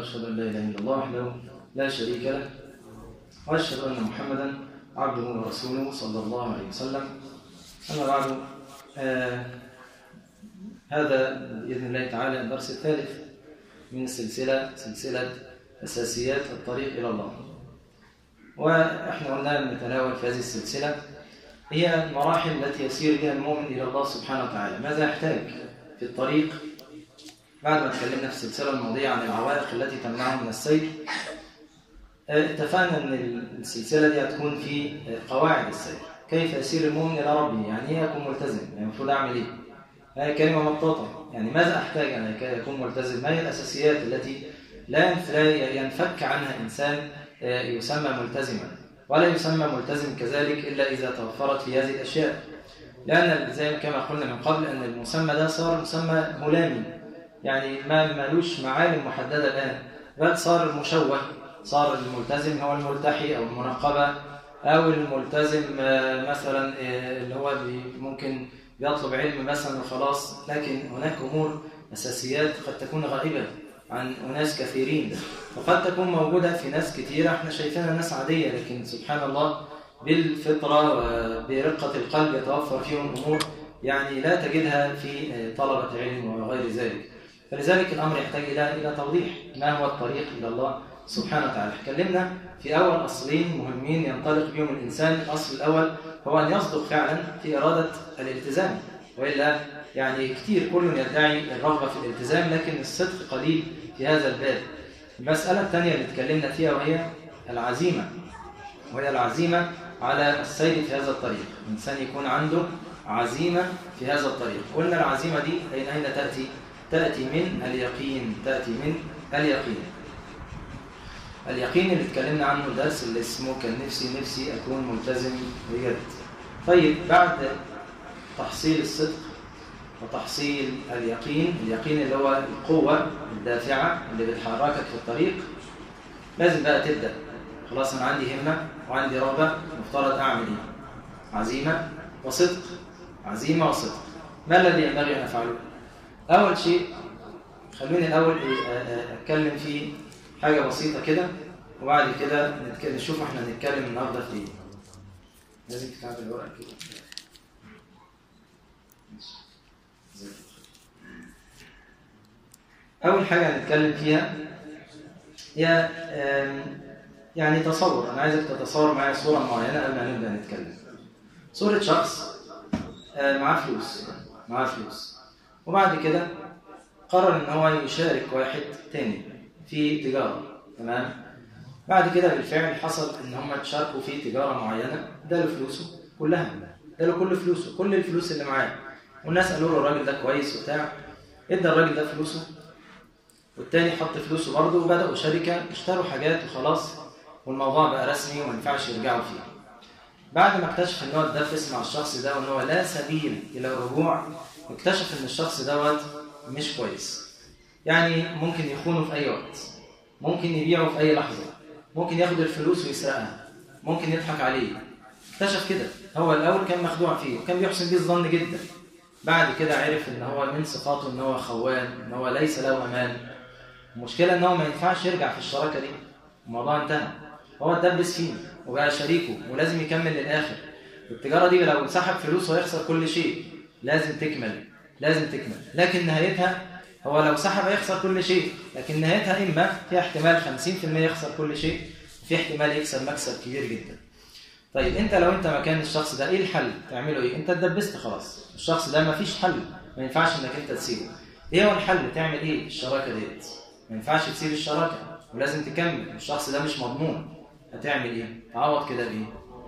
وأشهد أن لا إله إلا الله وحده لا شريك له وأشهد أن محمدا عبده ورسوله صلى الله عليه وسلم أما بعد آه هذا بإذن الله تعالى الدرس الثالث من السلسلة سلسلة أساسيات الطريق إلى الله وإحنا قلنا نتناول في هذه السلسلة هي المراحل التي يسير بها المؤمن إلى الله سبحانه وتعالى ماذا يحتاج في الطريق بعد ما تكلمنا في السلسلة الماضية عن العوائق التي تمنعه من السير اتفقنا أن السلسلة دي هتكون في قواعد السير كيف يسير المؤمن إلى ربه يعني إيه أكون ملتزم يعني المفروض أعمل إيه هذه كلمة مطاطة يعني ماذا أحتاج أن أكون ملتزم ما هي الأساسيات التي لا ينفك عنها إنسان يسمى ملتزما ولا يسمى ملتزم كذلك إلا إذا توفرت في هذه الأشياء لأن زي كما قلنا من قبل أن المسمى ده صار مسمى ملامي يعني ما مالوش معالم محددة الآن بل صار المشوه صار الملتزم هو الملتحي أو المنقبة أو الملتزم مثلا اللي هو ممكن بيطلب علم مثلا وخلاص لكن هناك أمور أساسيات قد تكون غائبة عن أناس كثيرين وقد تكون موجودة في ناس كثيرة احنا شايفينها ناس عادية لكن سبحان الله بالفطرة وبرقة القلب يتوفر فيهم أمور يعني لا تجدها في طلبة علم وغير ذلك فلذلك الأمر يحتاج إلى إلى توضيح ما هو الطريق إلى الله سبحانه وتعالى تكلمنا في أول أصلين مهمين ينطلق بهم الإنسان الأصل الأول هو أن يصدق فعلا في إرادة الالتزام وإلا يعني كثير كل يدعي الرغبة في الالتزام لكن الصدق قليل في هذا الباب المسألة الثانية اللي اتكلمنا فيها وهي العزيمة وهي العزيمة على السير في هذا الطريق الإنسان يكون عنده عزيمة في هذا الطريق قلنا العزيمة دي أين أين تأتي؟ تأتي من اليقين تأتي من اليقين اليقين اللي اتكلمنا عنه الدرس اللي اسمه كان نفسي نفسي أكون ملتزم بجد طيب بعد تحصيل الصدق وتحصيل اليقين اليقين اللي هو القوة الدافعة اللي بتحركك في الطريق لازم بقى تبدأ خلاص أنا عندي همة وعندي رغبة مفترض أعمل إيه عزيمة وصدق عزيمة وصدق ما الذي ينبغي أن أفعله أول شيء خلوني الأول أتكلم في حاجة بسيطة كده وبعد كده نشوف احنا هنتكلم النهارده في ايه لازم تتعب الورق كده أول حاجة هنتكلم فيها هي يعني تصور أنا عايزك تتصور معايا صورة معينة قبل ما نبدأ نتكلم صورة شخص معاه فلوس معاه فلوس وبعد كده قرر إن هو يشارك واحد تاني في تجارة تمام بعد كده بالفعل حصل إن هم تشاركوا في تجارة معينة اداله فلوسه كلها اداله كل فلوسه كل الفلوس اللي معاه والناس قالوا له الراجل ده كويس وبتاع ادى الراجل ده فلوسه والتاني حط فلوسه برضه وبدأوا شركة اشتروا حاجات وخلاص والموضوع بقى رسمي وما ينفعش يرجعوا فيه بعد ما اكتشف ان هو اتدفس مع الشخص ده وان هو لا سبيل الى الرجوع اكتشف ان الشخص دوت مش كويس يعني ممكن يخونه في اي وقت ممكن يبيعه في اي لحظة ممكن ياخد الفلوس ويسرقها ممكن يضحك عليه اكتشف كده هو الاول كان مخدوع فيه وكان بيحسن بيه الظن جدا بعد كده عرف ان هو من صفاته ان هو خوان ان هو ليس له امان المشكلة ان هو ما ينفعش يرجع في الشراكة دي الموضوع انتهى هو اتدبس فيه وبقى شريكه ولازم يكمل للآخر التجارة دي لو انسحب فلوسه هيخسر كل شيء لازم تكمل لازم تكمل لكن نهايتها هو لو سحب هيخسر كل شيء لكن نهايتها إما في احتمال 50% يخسر كل شيء وفي احتمال يكسب مكسب كبير جدا طيب انت لو انت مكان الشخص ده ايه الحل تعمله ايه انت اتدبست خلاص الشخص ده مفيش حل ما ينفعش انك انت تسيبه ايه هو الحل تعمل ايه الشراكه ديت ما ينفعش تسيب الشراكه ولازم تكمل الشخص ده مش مضمون هتعمل ايه تعوض كده بايه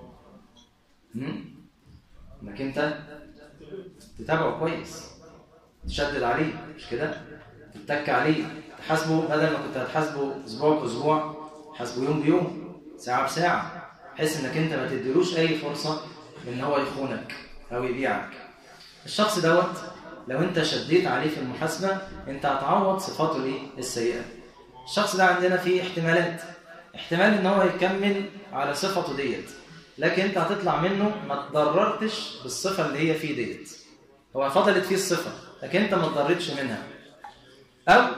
انك انت تتابعه كويس تشدد عليه مش كده تتك عليه تحاسبه بدل ما كنت هتحاسبه اسبوع باسبوع حاسبه يوم بيوم ساعه بساعه بحيث انك انت ما تديلوش اي فرصه ان هو يخونك او يبيعك الشخص دوت لو انت شديت عليه في المحاسبه انت هتعوض صفاته الايه السيئه الشخص ده عندنا فيه احتمالات احتمال ان هو يكمل على صفته ديت لكن انت هتطلع منه ما تضررتش بالصفه اللي هي فيه ديت هو فضلت فيه الصفه لكن انت ما تضررتش منها او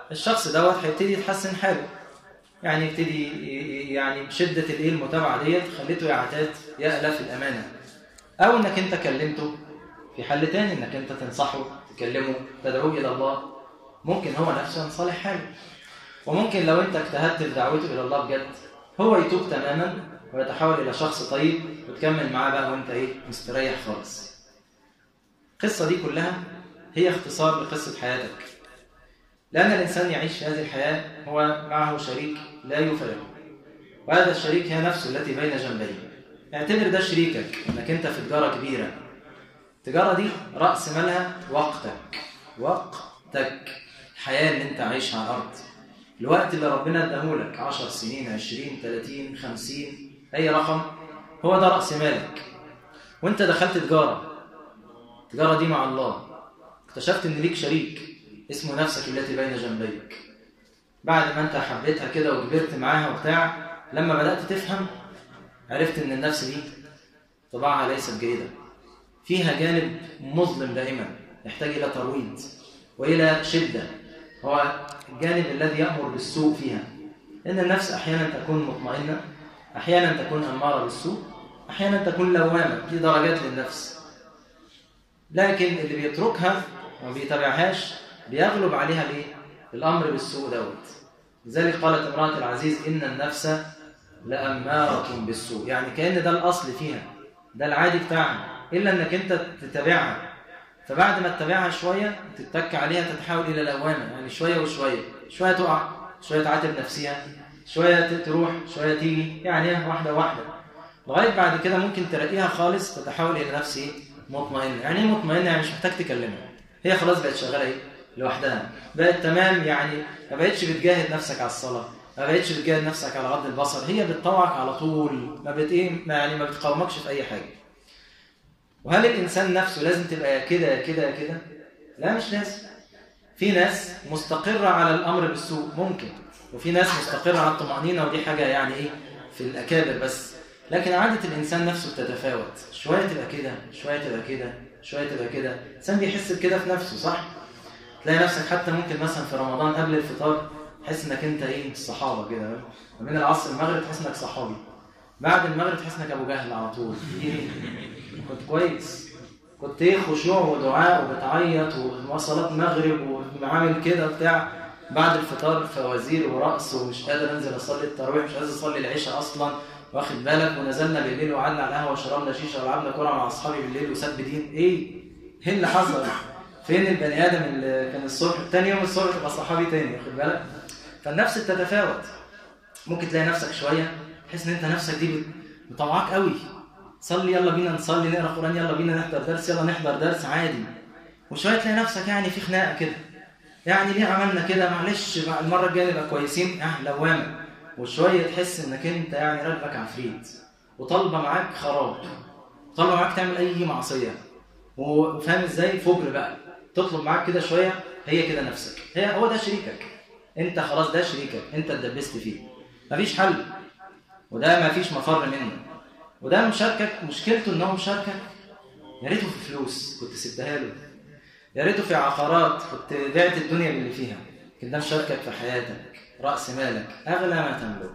فالشخص دوت هيبتدي يتحسن حاله يعني يبتدي يعني بشده الايه المتابعه ديت خليته يعتاد يألف الامانه او انك انت كلمته في حل تاني انك انت تنصحه تكلمه تدعوه الى الله ممكن هو نفسه ينصلح حاله وممكن لو انت اجتهدت في دعوته الى الله بجد هو يتوب تماما ويتحول الى شخص طيب وتكمل معاه بقى وانت ايه مستريح خالص القصه دي كلها هي اختصار لقصه حياتك لان الانسان يعيش في هذه الحياه هو معه شريك لا يفارقه وهذا الشريك هي نفسه التي بين جنبيه اعتبر ده شريكك انك انت في تجاره كبيره التجاره دي راس مالها وقتك وقتك الحياه اللي انت عايشها على الارض الوقت اللي ربنا اداهولك 10 سنين 20 30 50 اي رقم هو ده راس مالك وانت دخلت تجاره التجاره دي مع الله اكتشفت ان ليك شريك اسمه نفسك التي بين جنبيك بعد ما انت حبيتها كده وكبرت معاها وبتاع لما بدات تفهم عرفت ان النفس دي طباعها ليست جيده فيها جانب مظلم دائما يحتاج الى ترويض والى شده هو الجانب الذي يأمر بالسوء فيها إن النفس أحيانا تكون مطمئنة أحيانا تكون أمارة بالسوء أحيانا تكون لوامة في درجات للنفس لكن اللي بيتركها وما بيتابعهاش بيغلب عليها الايه؟ الأمر بالسوء دوت لذلك قالت امرأة العزيز إن النفس لأمارة بالسوء يعني كأن ده الأصل فيها ده العادي بتاعنا إلا أنك أنت تتابعها فبعد ما تتابعها شوية تتك عليها تتحول إلى لوامة يعني شوية وشوية شوية تقع شوية تعاتب نفسها شوية تروح شوية تيجي يعني واحدة واحدة لغاية بعد كده ممكن تلاقيها خالص تتحول إلى نفس إيه؟ مطمئنة يعني إيه مطمئنة يعني مش محتاج تكلمها هي خلاص بقت شغالة إيه؟ لوحدها بقت تمام يعني ما بقتش بتجاهد نفسك على الصلاة ما بقتش بتجاهد نفسك على غض البصر هي بتطوعك على طول ما بت ايه يعني ما بتقاومكش في اي حاجه وهل الانسان نفسه لازم تبقى كده كده كده لا مش لازم في ناس مستقره على الامر بالسوء ممكن وفي ناس مستقره على الطمانينه ودي حاجه يعني ايه في الاكابر بس لكن عاده الانسان نفسه بتتفاوت شويه تبقى كده شويه تبقى كده شويه تبقى كده الانسان بيحس بكده في نفسه صح تلاقي نفسك حتى ممكن مثلا في رمضان قبل الفطار تحس انك انت ايه الصحابه كده ما بين العصر والمغرب تحس انك صحابي بعد المغرب تحس انك ابو جهل على طول ايه كنت كويس كنت ايه خشوع ودعاء وبتعيط وصلاه مغرب وعامل كده بتاع بعد الفطار فوازير ورقص ومش قادر انزل اصلي التراويح مش عايز اصلي العشاء اصلا واخد بالك ونزلنا بالليل وقعدنا على القهوه وشربنا شيشه ولعبنا كوره مع اصحابي بالليل وسب دين ايه ايه اللي حصل فين البني ادم اللي كان الصبح تاني يوم الصبح تبقى صحابي تاني واخد بالك فالنفس بتتفاوت ممكن تلاقي نفسك شويه تحس ان انت نفسك دي مطوعاك قوي صلي يلا بينا نصلي نقرا قران يلا بينا نحضر درس يلا نحضر درس عادي وشويه تلاقي نفسك يعني في خناقه كده يعني ليه عملنا كده معلش المره الجايه نبقى كويسين اه لوامه وشويه تحس انك انت يعني راكبك عفريت وطالبه معاك خراب طالبه معاك تعمل اي معصيه وفاهم ازاي فجر بقى تطلب معاك كده شويه هي كده نفسك هي هو ده شريكك انت خلاص ده شريكك انت اتدبست فيه مفيش حل وده مفيش مفر منه وده مشاركك مشكلته ان هو مشاركك يا ريته في فلوس كنت سبتها له يا ريته في عقارات كنت بعت الدنيا باللي فيها لكن ده مشاركك في حياتك راس مالك اغلى ما تملك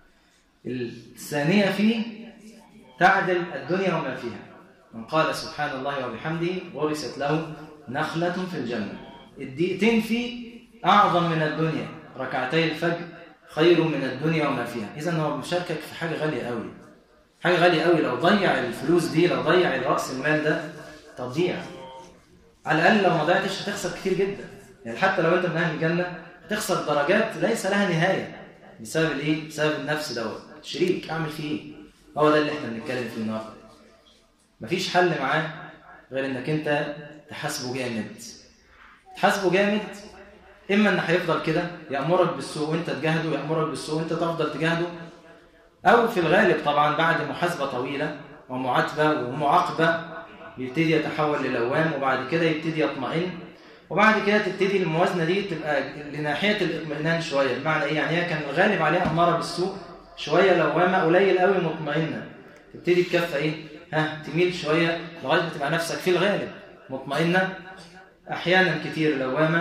الثانيه فيه تعدل الدنيا وما فيها من قال سبحان الله وبحمده ورثت له نخلة في الجنة الدقيقتين فيه أعظم من الدنيا ركعتي الفجر خير من الدنيا وما فيها إذا هو بيشاركك في حاجة غالية قوي حاجة غالية قوي لو ضيع الفلوس دي لو ضيع رأس المال ده تضيع على الأقل لو ما ضيعتش هتخسر كتير جدا يعني حتى لو أنت من أهل الجنة هتخسر درجات ليس لها نهاية بسبب الإيه؟ بسبب النفس دوت شريك أعمل فيه إيه؟ هو ده اللي إحنا بنتكلم فيه النهارده مفيش حل معاه غير إنك أنت تحاسبه جامد تحاسبه جامد إما إن هيفضل كده يأمرك بالسوء وأنت تجاهده يأمرك بالسوء وأنت تفضل تجاهده أو في الغالب طبعا بعد محاسبة طويلة ومعاتبة ومعاقبة يبتدي يتحول للوام وبعد كده يبتدي يطمئن وبعد كده تبتدي الموازنة دي تبقى لناحية الاطمئنان شوية بمعنى إيه؟ يعني هي كان الغالب عليها أمارة بالسوء شوية لوامة قليل قوي مطمئنة تبتدي الكفة إيه؟ ها تميل شوية لغاية ما تبقى نفسك في الغالب مطمئنة أحيانا كتير لوامة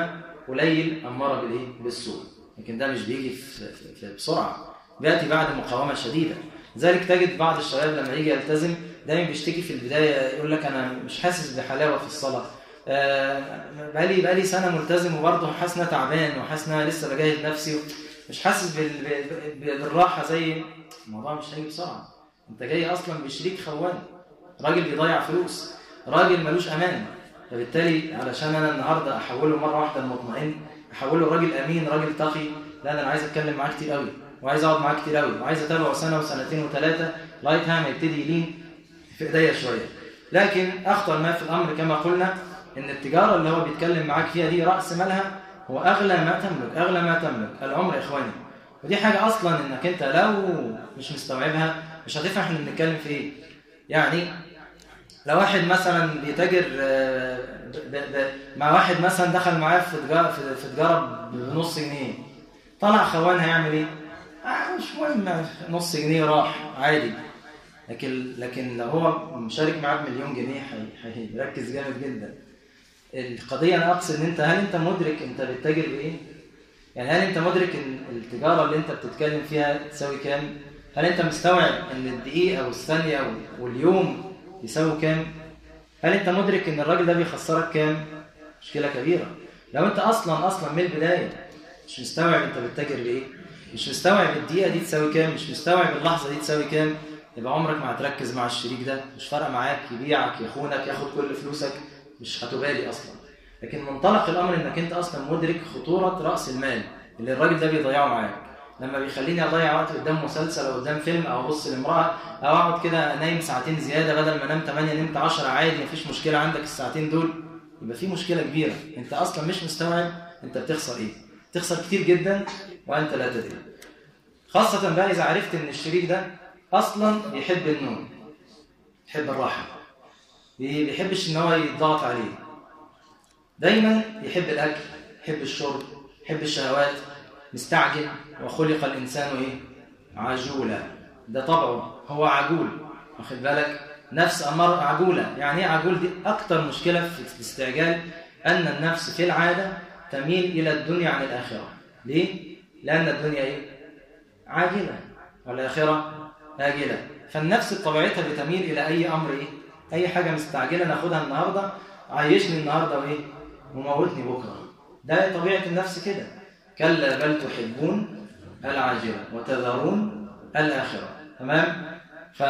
قليل اماره بالايه بالسوء لكن ده مش بيجي في في بسرعه بياتي بعد مقاومه شديده لذلك تجد بعض الشباب لما يجي يلتزم دايما بيشتكي في البدايه يقول لك انا مش حاسس بحلاوه في الصلاه آه، بقالي بقالي سنه ملتزم وبرضه حاسس ان تعبان وحاسس ان لسه بجاهد نفسي مش حاسس بالراحه زي الموضوع مش هيجي بسرعه انت جاي اصلا بشريك خوان راجل بيضيع فلوس راجل ملوش امان فبالتالي علشان انا النهارده احوله مره واحده لمطمئن احوله راجل امين راجل تقي لا انا عايز اتكلم معاه كتير قوي وعايز اقعد معاه كتير قوي وعايز اتابعه سنه وسنتين وثلاثه لغايه ما يبتدي يلين في ايديا شويه لكن اخطر ما في الامر كما قلنا ان التجاره اللي هو بيتكلم معاك فيها دي راس مالها هو اغلى ما تملك اغلى ما تملك العمر يا اخواني ودي حاجه اصلا انك انت لو مش مستوعبها مش هتفهم احنا بنتكلم في ايه يعني لو واحد مثلا بيتاجر آه، مع واحد مثلا دخل معاه في تجاره في تجاره بنص جنيه طلع خوان هيعمل ايه؟ آه مش مهم نص جنيه راح عادي لكن لكن لو هو مشارك معاه بمليون جنيه هيركز جامد جدا القضيه انا اقصد ان انت هل انت مدرك انت بتتاجر بايه؟ يعني هل انت مدرك ان التجاره اللي انت بتتكلم فيها تساوي كام؟ هل انت مستوعب ان الدقيقه والثانيه واليوم يساوي كام؟ هل انت مدرك ان الراجل ده بيخسرك كام؟ مشكله كبيره لو انت اصلا اصلا من البدايه مش مستوعب انت بتتاجر بايه؟ مش مستوعب الدقيقه دي تساوي كام؟ مش مستوعب اللحظه دي تساوي كام؟ يبقى عمرك ما هتركز مع الشريك ده مش فارقه معاك يبيعك يخونك ياخد كل فلوسك مش هتبالي اصلا لكن منطلق الامر انك انت اصلا مدرك خطوره راس المال اللي الراجل ده بيضيعه معاك لما بيخليني اضيع وقت قدام مسلسل او قدام فيلم او ابص لامراه او اقعد كده نايم ساعتين زياده بدل ما انام 8 نمت 10 عادي مفيش مشكله عندك الساعتين دول يبقى في مشكله كبيره انت اصلا مش مستوعب انت بتخسر ايه تخسر كتير جدا وانت لا تدري خاصه بقى اذا عرفت ان الشريك ده اصلا بيحب النوم بيحب الراحه بيحبش ان هو يضغط عليه دايما يحب الاكل يحب الشرب يحب الشهوات مستعجل وخلق الانسان ايه عجولا ده طبعه هو عجول واخد بالك نفس امر عجوله يعني ايه عجول دي اكتر مشكله في الاستعجال ان النفس في العاده تميل الى الدنيا عن الاخره ليه لان الدنيا ايه عاجله والاخره آجلة فالنفس بطبيعتها بتميل إلى أي أمر إيه؟ أي حاجة مستعجلة ناخدها النهاردة عيشني النهاردة وإيه؟ وموتني بكرة ده طبيعة النفس كده كلا بل تحبون العاجلة وتذرون الآخرة تمام؟ ف...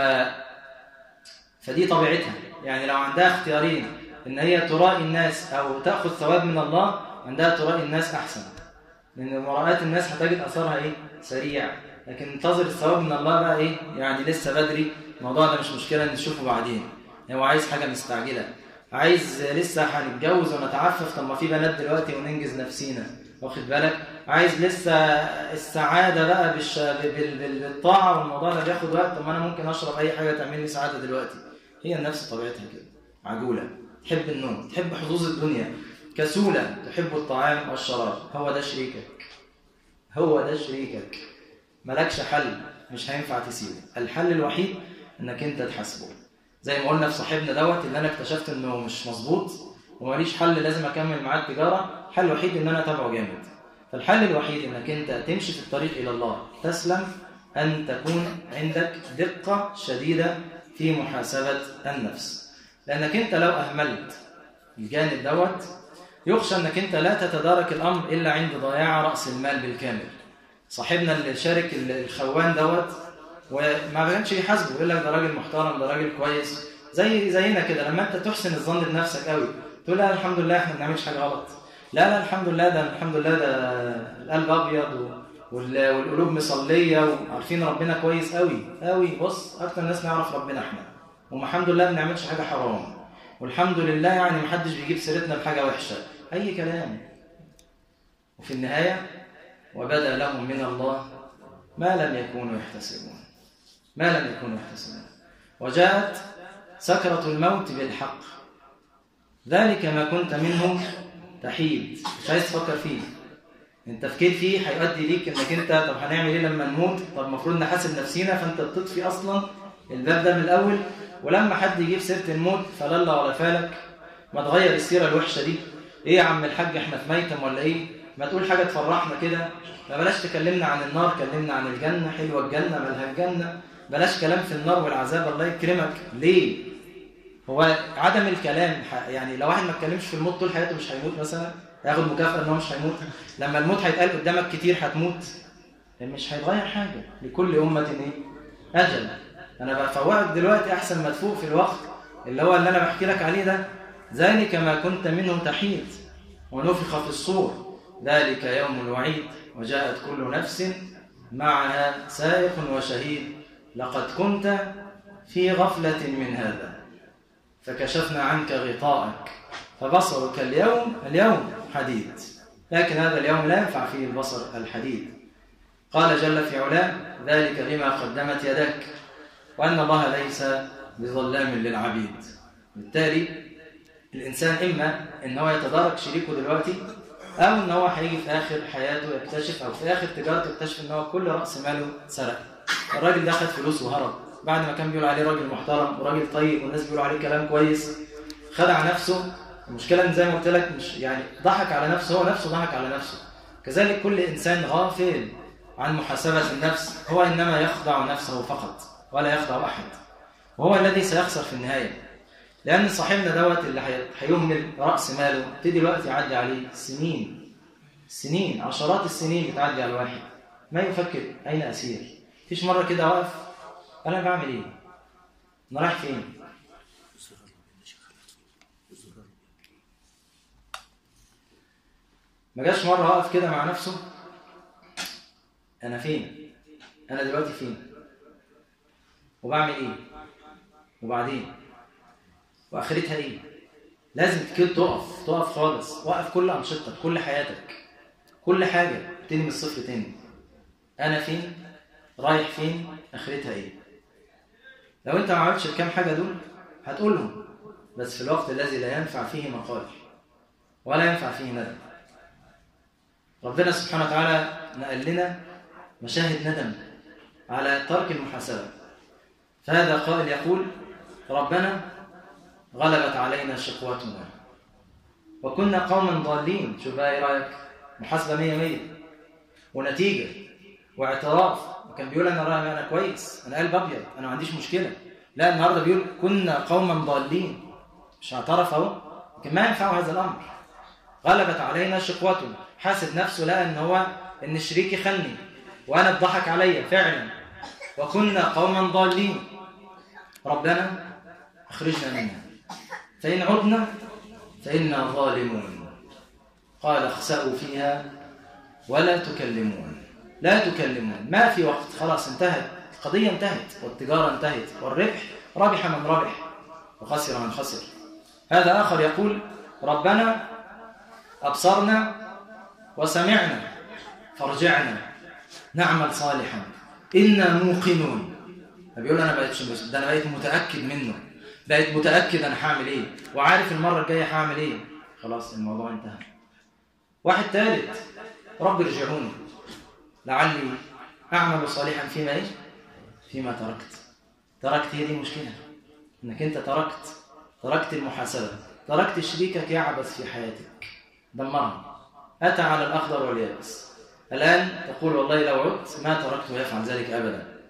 فدي طبيعتها يعني لو عندها اختيارين ان هي ترائي الناس او تاخذ ثواب من الله عندها ترائي الناس احسن لان مراءات الناس هتجد اثرها ايه سريع لكن انتظر الثواب من الله بقى ايه يعني لسه بدري الموضوع ده مش مشكله نشوفه بعدين هو عايز حاجه مستعجله عايز لسه هنتجوز ونتعفف طب ما في بنات دلوقتي وننجز نفسينا واخد بالك عايز لسه السعاده بقى بالش... بال... بال... بالطاعه والموضوع ده بياخد وقت طب ما انا ممكن اشرب اي حاجه تعمل لي سعاده دلوقتي هي النفس طبيعتها كده عجوله تحب النوم تحب حظوظ الدنيا كسوله تحب الطعام والشراب هو ده شريكك هو ده شريكك مالكش حل مش هينفع تسيبه الحل الوحيد انك انت تحاسبه زي ما قلنا في صاحبنا دوت اللي انا اكتشفت انه مش مظبوط وماليش حل لازم اكمل معاه التجاره الحل الوحيد ان انا اتابعه جامد فالحل الوحيد انك انت تمشي في الطريق الى الله تسلم ان تكون عندك دقه شديده في محاسبه النفس لانك انت لو اهملت الجانب دوت يخشى انك انت لا تتدارك الامر الا عند ضياع راس المال بالكامل صاحبنا اللي شارك الخوان دوت وما كانش يحاسبه يقول لك ده راجل محترم ده راجل كويس زي زينا كده لما انت تحسن الظن بنفسك قوي تقول لا الحمد لله احنا ما بنعملش حاجه غلط لا لا الحمد لله ده الحمد لله ده القلب ابيض والقلوب مصليه وعارفين ربنا كويس قوي قوي بص اكتر ناس نعرف ربنا احنا والحمد لله ما بنعملش حاجه حرام والحمد لله يعني ما حدش بيجيب سيرتنا بحاجه وحشه اي كلام وفي النهايه وبدا لهم من الله ما لم يكونوا يحتسبون ما لم يكونوا يحتسبون وجاءت سكرة الموت بالحق ذلك ما كنت منه تحيد مش عايز تفكر فيه التفكير فيه هيؤدي ليك انك انت طب هنعمل ايه لما نموت طب المفروض نحاسب نفسينا فانت بتطفي اصلا الباب ده من الاول ولما حد يجيب سيره الموت فلا ولا فالك ما تغير السيره الوحشه دي ايه يا عم الحاج احنا في ميتم ولا ايه ما تقول حاجه تفرحنا كده ما بلاش تكلمنا عن النار كلمنا عن الجنه حلوه الجنه مالها الجنه بلاش كلام في النار والعذاب الله يكرمك ليه هو عدم الكلام يعني لو واحد ما اتكلمش في الموت طول حياته مش هيموت مثلا هياخد مكافاه ان هو مش هيموت لما الموت هيتقال قدامك كتير هتموت مش هيتغير حاجه لكل امه ايه اجل انا بفوقك دلوقتي احسن ما تفوق في الوقت اللي هو اللي انا بحكي لك عليه ده ذلك ما كنت منه تحيد ونفخ في الصور ذلك يوم الوعيد وجاءت كل نفس معها سائق وشهيد لقد كنت في غفلة من هذا فكشفنا عنك غطاءك فبصرك اليوم اليوم حديد لكن هذا اليوم لا ينفع فيه البصر الحديد قال جل في علاه ذلك بما قدمت يدك وأن الله ليس بظلام للعبيد بالتالي الإنسان إما إن هو يتدارك شريكه دلوقتي أو إن هو هيجي في آخر حياته يكتشف أو في آخر تجارته يكتشف إن هو كل رأس ماله سرق الراجل ده خد فلوس وهرب بعد ما كان بيقول عليه راجل محترم وراجل طيب والناس بيقولوا عليه كلام كويس خدع نفسه المشكلة إن زي ما قلت لك مش يعني ضحك على نفسه هو نفسه ضحك على نفسه كذلك كل إنسان غافل عن محاسبة النفس هو إنما يخدع نفسه فقط ولا يخدع أحد وهو الذي سيخسر في النهاية لأن صاحبنا دوت اللي هيهمل رأس ماله ابتدي الوقت يعدي عليه سنين سنين عشرات السنين بتعدي على الواحد ما يفكر أين أسير فيش مرة كده واقف أنا بعمل إيه؟ أنا رايح فين؟ ما جاش مرة واقف كده مع نفسه أنا فين؟ أنا دلوقتي فين؟ وبعمل إيه؟ وبعدين واخرتها ايه لازم كده تقف تقف خالص وقف كل انشطتك كل حياتك كل حاجه ابتدي من الصفر تاني انا فين رايح فين اخرتها ايه لو انت ما عملتش الكام حاجه دول هتقولهم بس في الوقت الذي لا ينفع فيه مقال ولا ينفع فيه ندم ربنا سبحانه وتعالى نقل لنا مشاهد ندم على ترك المحاسبه فهذا قائل يقول ربنا غلبت علينا شقوتنا وكنا قوما ضالين شوف بقى ايه رايك محاسبه 100 100 ونتيجه واعتراف وكان بيقول انا رايي انا كويس انا قلب ابيض انا ما عنديش مشكله لا النهارده بيقول كنا قوما ضالين مش اعترف اهو لكن ما ينفع هذا الامر غلبت علينا شقوتنا حاسب نفسه لقى ان هو ان شريكي خلني وانا اتضحك عليا فعلا وكنا قوما ضالين ربنا اخرجنا منها فإن عدنا فإنا ظالمون قال اخسأوا فيها ولا تكلمون لا تكلمون ما في وقت خلاص انتهت القضية انتهت والتجارة انتهت والربح ربح من ربح وخسر من خسر هذا آخر يقول ربنا أبصرنا وسمعنا فارجعنا نعمل صالحا إنا موقنون بيقول أنا بقيت ده أنا بقيت متأكد منه بقيت متأكد أنا هعمل إيه وعارف المرة الجاية هعمل إيه خلاص الموضوع انتهى واحد ثالث رب ارجعوني لعلي أعمل صالحا فيما إيه فيما تركت تركت هي دي المشكلة إنك أنت تركت تركت المحاسبة تركت شريكك يعبث في حياتك دمرها أتى على الأخضر واليابس الآن تقول والله لو عدت ما تركته يفعل ذلك أبدا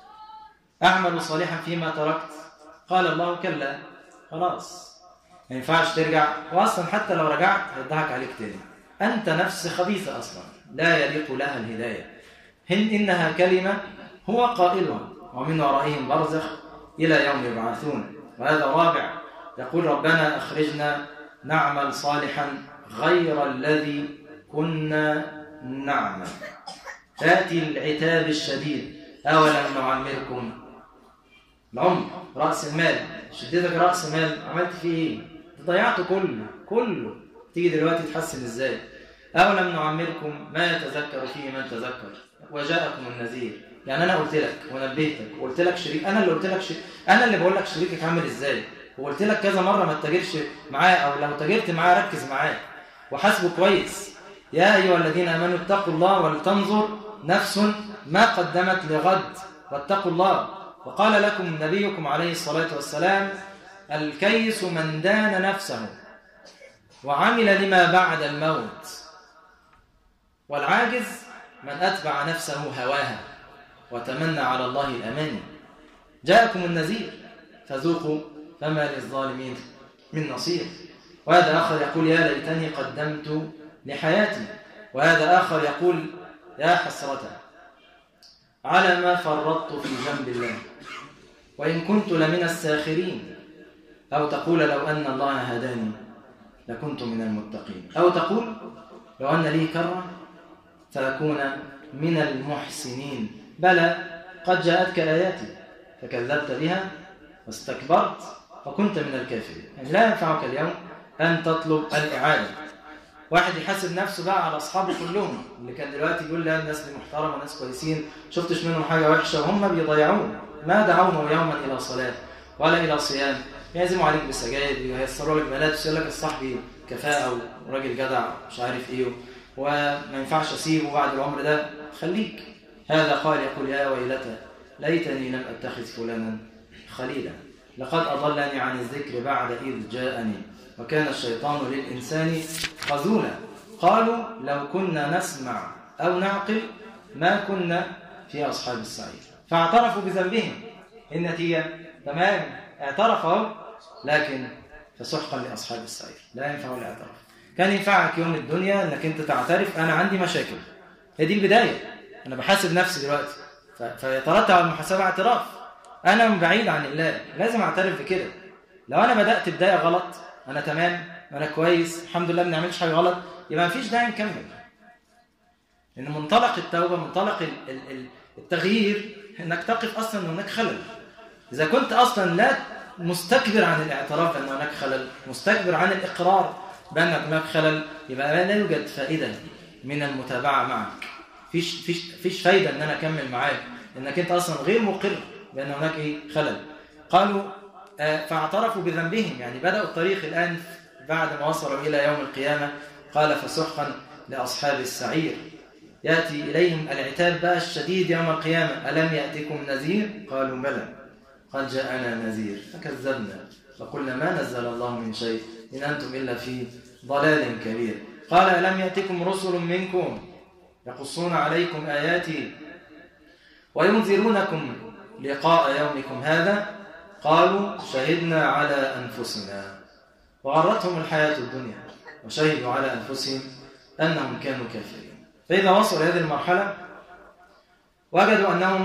أعمل صالحا فيما تركت قال الله كلا خلاص ما ينفعش ترجع واصلا حتى لو رجعت هيضحك عليك تاني انت نفس خبيثه اصلا لا يليق لها الهدايه هن انها كلمه هو قائلها ومن ورائهم برزخ الى يوم يبعثون وهذا رابع يقول ربنا اخرجنا نعمل صالحا غير الذي كنا نعمل تاتي العتاب الشديد اولم نعمركم العمر رأس المال شدتك رأس مال عملت فيه ايه؟ ضيعته كله كله تيجي دلوقتي تحسن ازاي؟ أو لم نعمركم ما يتذكر فيه من تذكر وجاءكم النذير يعني أنا قلت لك ونبهتك وقلت لك شريك أنا اللي قلت لك شريك أنا اللي بقول لك شريكك عامل ازاي وقلت لك كذا مرة ما تتاجرش معاه أو لو تاجرت معاه ركز معاه وحاسبه كويس يا أيها الذين آمنوا اتقوا الله ولتنظر نفس ما قدمت لغد واتقوا الله وقال لكم نبيكم عليه الصلاة والسلام الكيس من دان نفسه وعمل لما بعد الموت والعاجز من أتبع نفسه هواها وتمنى على الله الأمان جاءكم النذير فذوقوا فما للظالمين من نصير وهذا آخر يقول يا ليتني قدمت لحياتي وهذا آخر يقول يا حسرة على ما فرطت في جنب الله وإن كنت لمن الساخرين أو تقول لو أن الله هداني لكنت من المتقين أو تقول لو أن لي كرة فأكون من المحسنين بلى قد جاءتك آياتي فكذبت بها واستكبرت وكنت من الكافرين يعني لا ينفعك اليوم أن تطلب الإعادة واحد يحاسب نفسه بقى على أصحابه كلهم اللي كان دلوقتي يقول لا الناس دي محترمة وناس كويسين شفتش منهم حاجة وحشة وهم بيضيعون ما دعوهم يوما إلى صلاة ولا إلى صيام يعزموا عليك بسجاير ويسروا لك بنات يقول لك الصاحبي كفاءة وراجل جدع مش عارف إيه وما ينفعش أسيبه بعد العمر ده خليك هذا قال يقول يا ويلتى ليتني لم أتخذ فلانا خليلا لقد أضلني عن الذكر بعد إذ جاءني وكان الشيطان للإنسان خذولا قالوا لو كنا نسمع أو نعقل ما كنا في أصحاب السعير فاعترفوا بذنبهم النتيجة تمام اعترفوا لكن فسحقا لأصحاب السعير لا ينفع الاعتراف كان ينفعك يوم الدنيا انك انت تعترف انا عندي مشاكل هي دي البدايه انا بحاسب نفسي دلوقتي فيترتب على المحاسبه اعتراف انا من بعيد عن الله لازم اعترف بكده لو انا بدات بدايه غلط انا تمام انا كويس الحمد لله ما بنعملش حاجه غلط يبقى ما فيش داعي نكمل لان منطلق التوبه منطلق التغيير انك تقف اصلا ان هناك خلل اذا كنت اصلا لا مستكبر عن الاعتراف ان هناك خلل مستكبر عن الاقرار بان هناك خلل يبقى لا يوجد فائده من المتابعه معك فيش فيش فيش فايده ان انا اكمل معاك انك انت اصلا غير مقر بان هناك ايه خلل قالوا آه فاعترفوا بذنبهم يعني بداوا الطريق الان بعد ما وصلوا الى يوم القيامه قال فسحقا لاصحاب السعير ياتي اليهم العتاب بقى الشديد يوم القيامه الم ياتكم نذير قالوا بلى قد جاءنا نذير فكذبنا فقلنا ما نزل الله من شيء إن أنتم إلا في ضلال كبير قال ألم يأتكم رسل منكم يقصون عليكم آياتي وينذرونكم لقاء يومكم هذا قالوا شهدنا على أنفسنا وغرتهم الحياة الدنيا وشهدوا على أنفسهم أنهم كانوا كافرين فإذا وصلوا هذه المرحلة وجدوا أنهم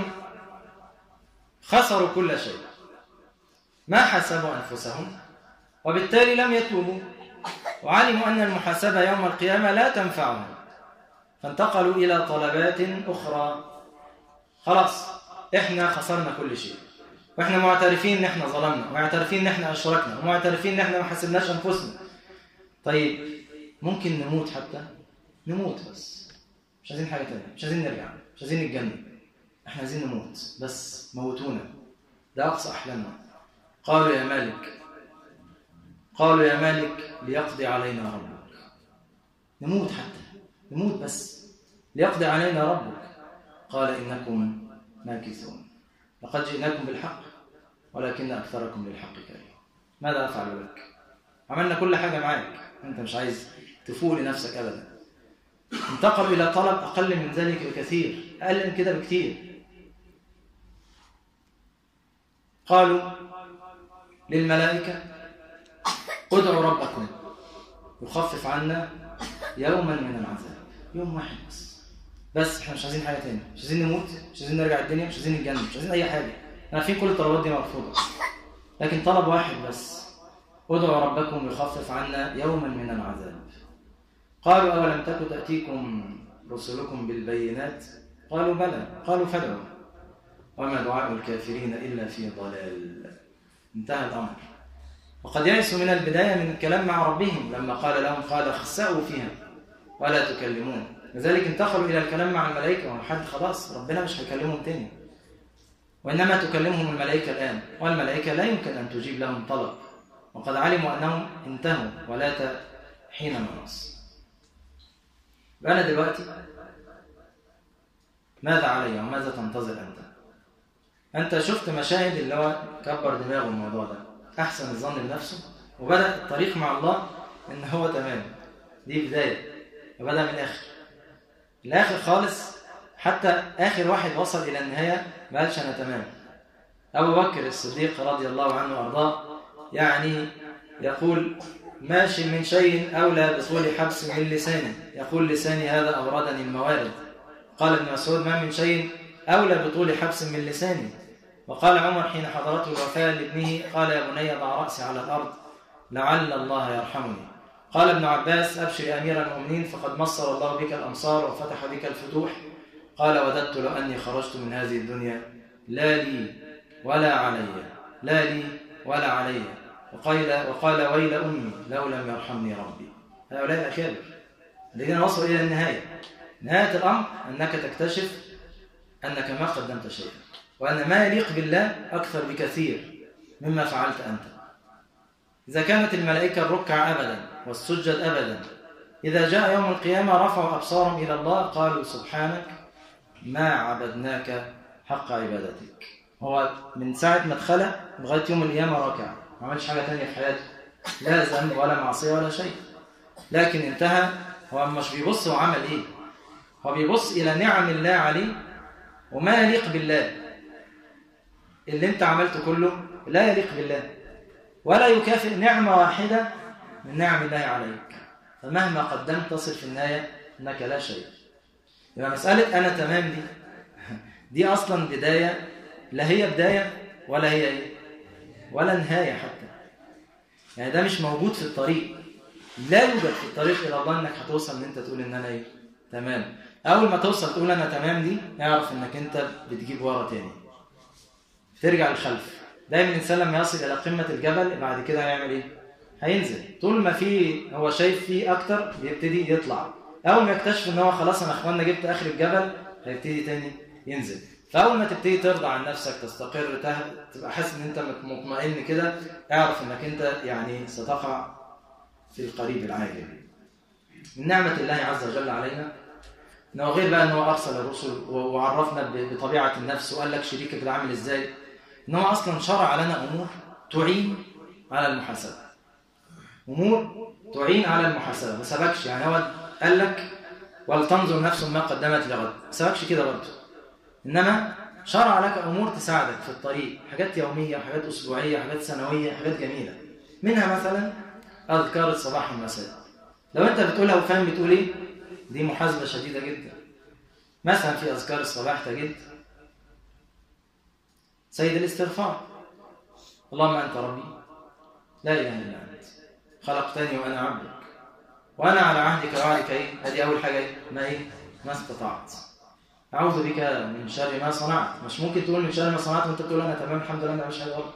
خسروا كل شيء ما حسبوا أنفسهم وبالتالي لم يتوبوا وعلموا أن المحاسبة يوم القيامة لا تنفعهم فانتقلوا إلى طلبات أخرى خلاص إحنا خسرنا كل شيء وإحنا معترفين إن إحنا ظلمنا ومعترفين إن إحنا أشركنا ومعترفين إن إحنا ما حسبناش أنفسنا طيب ممكن نموت حتى نموت بس مش عايزين حاجة تانية مش عايزين نرجع مش عايزين نتجنن إحنا عايزين نموت بس موتونا ده أقصى أحلامنا قالوا يا مالك قالوا يا مالك ليقضي علينا ربك نموت حتى نموت بس ليقضي علينا ربك قال إنكم ماكثون لقد جئناكم بالحق ولكن أكثركم للحق كريم ماذا أفعل لك عملنا كل حاجة معاك أنت مش عايز تفوق لنفسك أبدا انتقلوا إلى طلب أقل من ذلك بكثير أقل من كده بكثير قالوا للملائكة ادعوا ربكم يخفف عنا يوما من العذاب يوم واحد بس بس احنا مش عايزين حاجه تاني مش عايزين نموت مش عايزين نرجع الدنيا مش عايزين نتجنن مش عايزين اي حاجه احنا عارفين كل الطلبات دي مرفوضه لكن طلب واحد بس ادعوا ربكم يخفف عنا يوما من العذاب قالوا اولم تك تاتيكم رسلكم بالبينات قالوا بلى قالوا فادعوا وما دعاء الكافرين الا في ضلال انتهى الامر وقد يئسوا من البداية من الكلام مع ربهم لما قال لهم قال اخسأوا فيها ولا تكلمون لذلك انتقلوا إلى الكلام مع الملائكة وحد خلاص ربنا مش هيكلمهم تاني وإنما تكلمهم الملائكة الآن والملائكة لا يمكن أن تجيب لهم طلب وقد علموا أنهم انتهوا ولا حين مناص أنا دلوقتي ماذا علي وماذا تنتظر أنت أنت شفت مشاهد اللي هو كبر دماغه الموضوع ده أحسن الظن بنفسه وبدأ الطريق مع الله ان هو تمام دي بدايه وبدا من الاخر الاخر خالص حتى اخر واحد وصل الى النهايه ما قالش انا تمام ابو بكر الصديق رضي الله عنه وارضاه يعني يقول ماشي من شيء اولى بطول حبس من لسانه يقول لساني هذا اوردني الموارد قال ابن مسعود ما من شيء اولى بطول حبس من لساني وقال عمر حين حضرته الوفاه لابنه قال يا بني ضع راسي على الارض لعل الله يرحمني قال ابن عباس أبشر يا أمير المؤمنين فقد مصر الله بك الأمصار وفتح بك الفتوح قال وددت لو أني خرجت من هذه الدنيا لا لي ولا علي لا لي ولا علي وقال, وقال ويل أمي لو لم يرحمني ربي هؤلاء الأكابر الذين وصلوا إلى النهاية نهاية الأمر أنك تكتشف أنك ما قدمت شيئا وأن ما يليق بالله أكثر بكثير مما فعلت أنت إذا كانت الملائكة الركع أبدا والسجد أبدا إذا جاء يوم القيامة رفعوا أبصارهم إلى الله قالوا سبحانك ما عبدناك حق عبادتك هو من ساعة ما اتخلق لغاية يوم القيامة ركع ما عملش حاجة تانية في حياته لا ذنب ولا معصية ولا شيء لكن انتهى هو مش بيبص هو عمل ايه هو بيبص إلى نعم الله عليه وما يليق بالله اللي انت عملته كله لا يليق بالله ولا يكافئ نعمة واحدة من نعم الله عليك فمهما قدمت تصل في النهاية أنك لا شيء يبقى مسألة أنا تمام دي دي أصلا بداية لا هي بداية ولا هي إيه ولا نهاية حتى يعني ده مش موجود في الطريق لا يوجد في الطريق إلى الله أنك هتوصل أن أنت تقول أن أنا إيه تمام أول ما توصل تقول أنا تمام دي اعرف أنك أنت بتجيب ورا تاني ترجع للخلف دايما الانسان لما يصل الى قمه الجبل بعد كده هيعمل ايه هينزل طول ما في هو شايف فيه اكتر بيبتدي يطلع اول ما يكتشف ان هو خلاص انا اخوانا جبت اخر الجبل هيبتدي تاني ينزل فاول ما تبتدي ترضى عن نفسك تستقر تبقى حاسس ان انت مطمئن كده اعرف انك انت يعني ستقع في القريب العاجل من نعمه الله عز وجل علينا انه غير بقى ان هو ارسل الرسل وعرفنا بطبيعه النفس وقال لك شريكك ده عامل ازاي ان هو اصلا شرع لنا امور تعين على المحاسبه امور تعين على المحاسبه ما سبكش يعني هو قال لك ولتنظر نفس ما قدمت لغد ما سبكش كده برضه انما شرع لك امور تساعدك في الطريق حاجات يوميه حاجات اسبوعيه حاجات سنويه حاجات جميله منها مثلا اذكار الصباح والمساء لو انت بتقولها وفاهم بتقول ايه دي محاسبه شديده جدا مثلا في اذكار الصباح تجد سيد الاستغفار اللهم أنت ربي لا إله إلا أنت خلقتني وأنا عبدك وأنا على عهدك وعليك إيه هذه أول حاجة إيه ما إيه ما استطعت أعوذ بك من شر ما صنعت مش ممكن تقول من شر ما صنعت وأنت تقول أنا تمام الحمد لله أنا مش حاجة غلط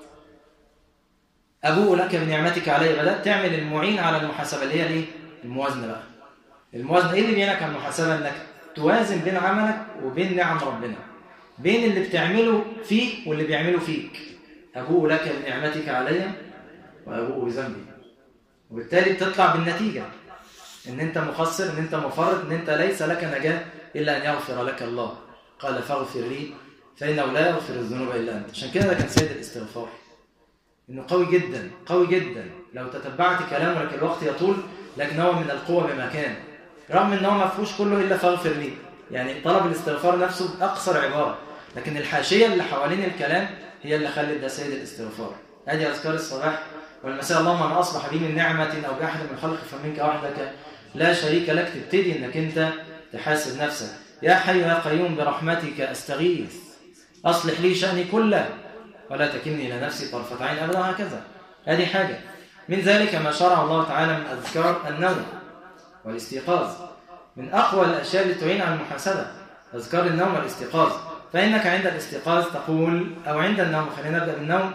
أبوء لك بنعمتك علي بدأت تعمل المعين على المحاسبة اللي هي الإيه الموازنة بقى الموازنة إيه اللي بينك عن المحاسبة إنك توازن بين عملك وبين نعم ربنا بين اللي بتعمله فيك واللي بيعمله فيك أبوء لك بنعمتك علي وأبوء بذنبي وبالتالي بتطلع بالنتيجة إن أنت مخسر إن أنت مفرط إن أنت ليس لك نجاة إلا أن يغفر لك الله قال فاغفر لي فإنه لا يغفر الذنوب إلا أنت عشان كده ده كان سيد الاستغفار إنه قوي جدا قوي جدا لو تتبعت كلامه لك الوقت يطول لكن هو من القوة بمكان رغم إن هو ما فيهوش كله إلا فاغفر لي يعني طلب الاستغفار نفسه بأقصر عبارة لكن الحاشية اللي حوالين الكلام هي اللي خلت ده سيد الاستغفار هذه أذكار الصباح والمساء اللهم أنا أصبح بي من نعمة أو بأحد من خلق فمنك وحدك لا شريك لك تبتدي أنك أنت تحاسب نفسك يا حي يا قيوم برحمتك أستغيث أصلح لي شأني كله ولا تكلني إلى نفسي طرفة عين أبدا هكذا هذه حاجة من ذلك ما شرع الله تعالى من أذكار النوم والاستيقاظ من أقوى الأشياء التي تعين على المحاسبة أذكار النوم والاستيقاظ فإنك عند الاستيقاظ تقول أو عند النوم خلينا نبدأ بالنوم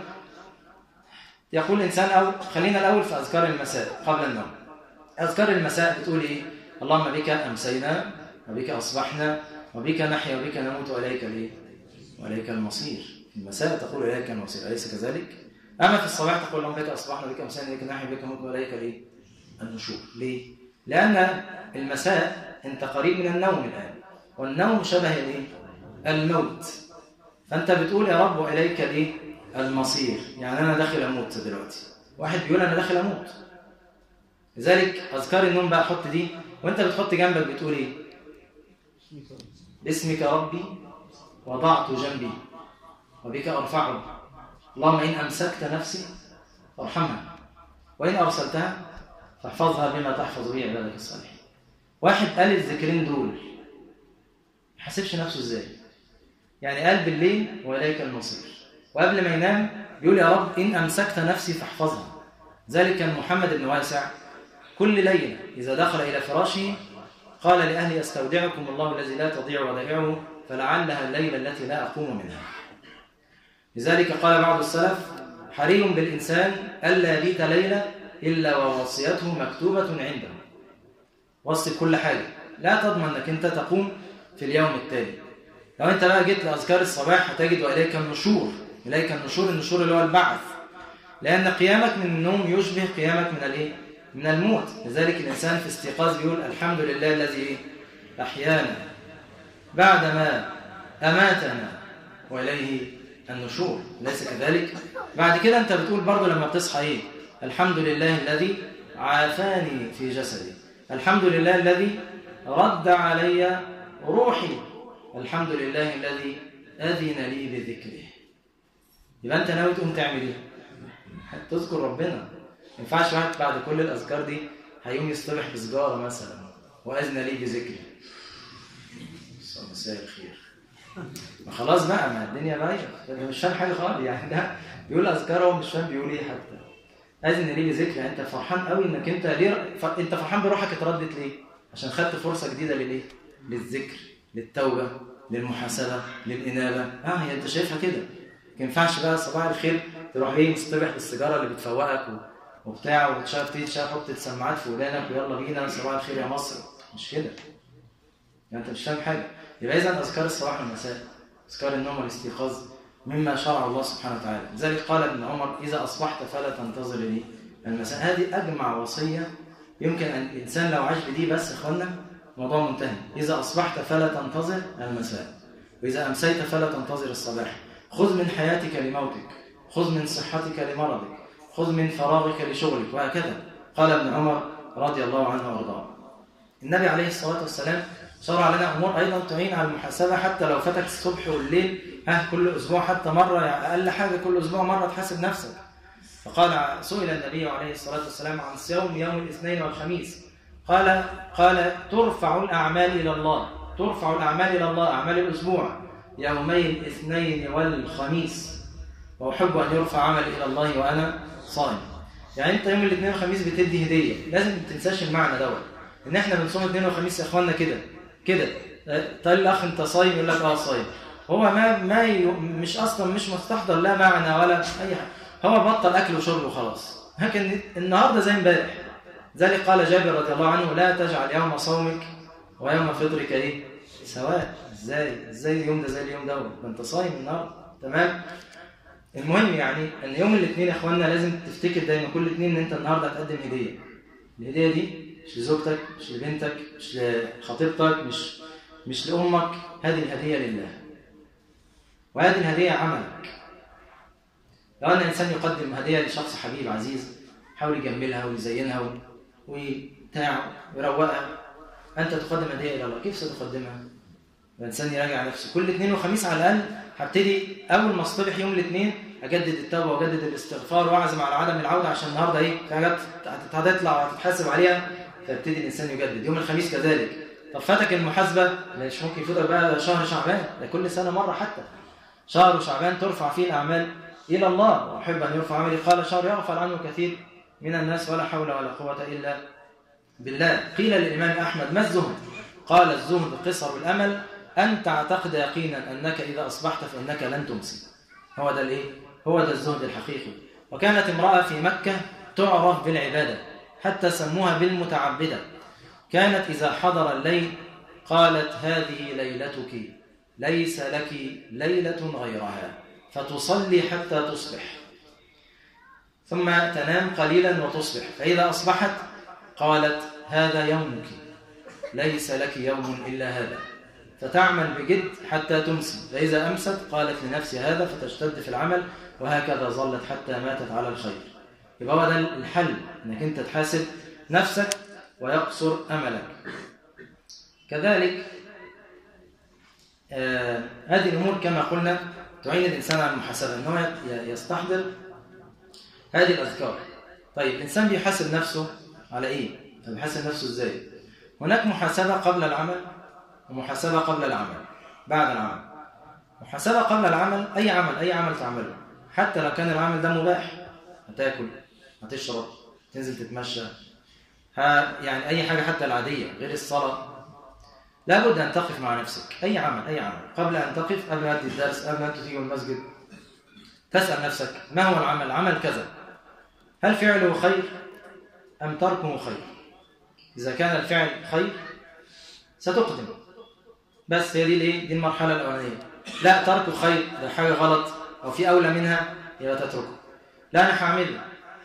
يقول الإنسان أو خلينا الأول في أذكار المساء قبل النوم أذكار المساء بتقول إيه اللهم بك أمسينا وبك أصبحنا وبك نحيا وبك نموت وإليك الإيه وإليك المصير في المساء تقول إليك المصير أليس كذلك أما في الصباح تقول اللهم بك أصبحنا وبك أمسينا وبك نحيا وبك نموت وإليك الإيه النشور ليه لأن المساء أنت قريب من النوم الآن والنوم شبه الإيه الموت فأنت بتقول يا رب وإليك الإيه المصير يعني أنا داخل أموت دلوقتي واحد بيقول أنا داخل أموت لذلك اذكار النوم بقى حط دي وانت بتحط جنبك بتقول ايه باسمك ربي وضعت جنبي وبك ارفعه اللهم ان امسكت نفسي فارحمها وان ارسلتها فاحفظها بما تحفظ به عبادك الصالحين واحد قال الذكرين دول ما حسبش نفسه ازاي يعني قال بالليل واليك المصير وقبل ما ينام بيقول يا رب ان امسكت نفسي فاحفظها ذلك كان محمد بن واسع كل ليلة إذا دخل إلى فراشه قال لأهلي أستودعكم الله الذي لا تضيع ودائعه فلعلها الليلة التي لا أقوم منها لذلك قال بعض السلف حري بالإنسان ألا يبيت ليلة إلا ووصيته مكتوبة عنده وصي كل حاجة لا تضمن أنك أنت تقوم في اليوم التالي لو أنت بقى جيت لأذكار الصباح هتجد وإليك النشور إليك النشور النشور اللي هو البعث لأن قيامك من النوم يشبه قيامك من الإيه؟ من الموت لذلك الإنسان في استيقاظ يقول الحمد لله الذي أحيانا بعدما أماتنا وإليه النشور ليس كذلك بعد كده أنت بتقول برضو لما بتصحى إيه الحمد لله الذي عافاني في جسدي الحمد لله الذي رد علي روحي الحمد لله الذي أذن لي بذكره يبقى أنت ناوي تقوم تعمل إيه تذكر ربنا ما ينفعش واحد بعد كل الأذكار دي هيقوم يصطبح بسجارة مثلا وأذن لي بذكري مساء الخير ما خلاص بقى ما الدنيا بايظه ده مش فاهم حاجه خالص يعني ده بيقول اذكار هو مش فاهم بيقول ايه حتى اذن ليه بذكر يعني انت فرحان قوي انك انت ليه ف... انت فرحان بروحك اتردت ليه عشان خدت فرصه جديده للايه للذكر للتوبه للمحاسبه للانابه اه هي انت شايفها كده ما ينفعش بقى صباح الخير تروح ايه مصطبح بالسيجاره اللي بتفوقك و... وبتاع وتشرب تيجي تحط السماعات في ودانك ويلا بينا صباح الخير يا مصر مش كده يعني انت مش فاهم حاجه يبقى اذا اذكار الصباح والمساء اذكار النوم والاستيقاظ مما شرع الله سبحانه وتعالى لذلك قال ابن عمر اذا اصبحت فلا تنتظر لي المساء هذه اجمع وصيه يمكن ان الانسان لو عاش بدي بس يا اخوانا الموضوع منتهي اذا اصبحت فلا تنتظر المساء واذا امسيت فلا تنتظر الصباح خذ من حياتك لموتك خذ من صحتك لمرضك خذ من فراغك لشغلك وهكذا قال ابن عمر رضي الله عنه وارضاه النبي عليه الصلاه والسلام شرع لنا امور ايضا تعين على المحاسبه حتى لو فاتك الصبح والليل ها كل اسبوع حتى مره يعني اقل حاجه كل اسبوع مره تحاسب نفسك فقال سئل النبي عليه الصلاه والسلام عن صيام يوم الاثنين والخميس قال قال ترفع الاعمال الى الله ترفع الاعمال الى الله اعمال الاسبوع يومي الاثنين والخميس واحب ان يرفع عملي الى الله وانا صائم يعني انت يوم الاثنين والخميس بتدي هديه لازم ما تنساش المعنى دوت ان احنا بنصوم الاثنين والخميس يا اخواننا كده كده تقول الاخ انت صايم يقول لك اه صايم هو ما ما ي... مش اصلا مش مستحضر لا معنى ولا اي حاجه هو بطل اكل وشرب وخلاص لكن النهارده زي امبارح ذلك قال جابر رضي الله عنه لا تجعل يوم صومك ويوم فطرك ايه سواء ازاي ازاي اليوم ده زي اليوم ده ما انت صايم النهارده تمام المهم يعني ان يوم الاثنين يا اخوانا لازم تفتكر دايما كل اثنين ان انت النهارده هتقدم هديه الهديه دي مش لزوجتك مش لبنتك مش لخطيبتك مش مش لامك هذه الهديه لله وهذه الهديه عملك لو ان الانسان يقدم هديه لشخص حبيب عزيز حاول يجملها ويزينها وبتاع ويروقها انت تقدم هديه الى الله كيف ستقدمها الانسان يراجع نفسه كل اثنين وخميس على الاقل هبتدي اول ما اصطبح يوم الاثنين اجدد التوبه واجدد الاستغفار واعزم على عدم العوده عشان النهارده ايه في حاجات هتطلع وهتتحاسب عليها فيبتدي الانسان يجدد يوم الخميس كذلك طب فاتك المحاسبه مش ممكن يفوتك بقى شهر شعبان ده كل سنه مره حتى شهر شعبان ترفع فيه الاعمال الى الله واحب ان يرفع عملي قال شهر يغفل عنه كثير من الناس ولا حول ولا قوه الا بالله قيل للامام احمد ما الزهد قال الزهد قصر الامل ان تعتقد يقينا انك اذا اصبحت فانك لن تمسي هو ده الايه هو ده الزهد الحقيقي وكانت امراه في مكه تعرف بالعباده حتى سموها بالمتعبدة كانت إذا حضر الليل قالت هذه ليلتك ليس لك ليلة غيرها فتصلي حتى تصبح ثم تنام قليلا وتصبح فإذا أصبحت قالت هذا يومك ليس لك يوم إلا هذا فتعمل بجد حتى تمسي فإذا أمست قالت لنفسها هذا فتشتد في العمل وهكذا ظلت حتى ماتت على الخير يبقى هو ده الحل انك انت تحاسب نفسك ويقصر أملك كذلك آه هذه الأمور كما قلنا تعين الإنسان على المحاسبة أنه يستحضر هذه الأذكار طيب الإنسان بيحاسب نفسه على إيه؟ بيحاسب نفسه إزاي؟ هناك محاسبة قبل العمل ومحاسبة قبل العمل بعد العمل محاسبة قبل العمل أي عمل أي عمل تعمله حتى لو كان العمل ده مباح هتاكل هتشرب تنزل تتمشى ها يعني أي حاجة حتى العادية غير الصلاة لابد أن تقف مع نفسك أي عمل أي عمل قبل أن تقف قبل ما تدي الدرس قبل ما تيجي المسجد تسأل نفسك ما هو العمل عمل كذا هل فعله خير أم تركه خير إذا كان الفعل خير ستقدم بس هي دي الايه دي المرحله الاولانيه لا تركه خير ده حاجه غلط او في اولى منها يبقى تتركه لا انا هعمله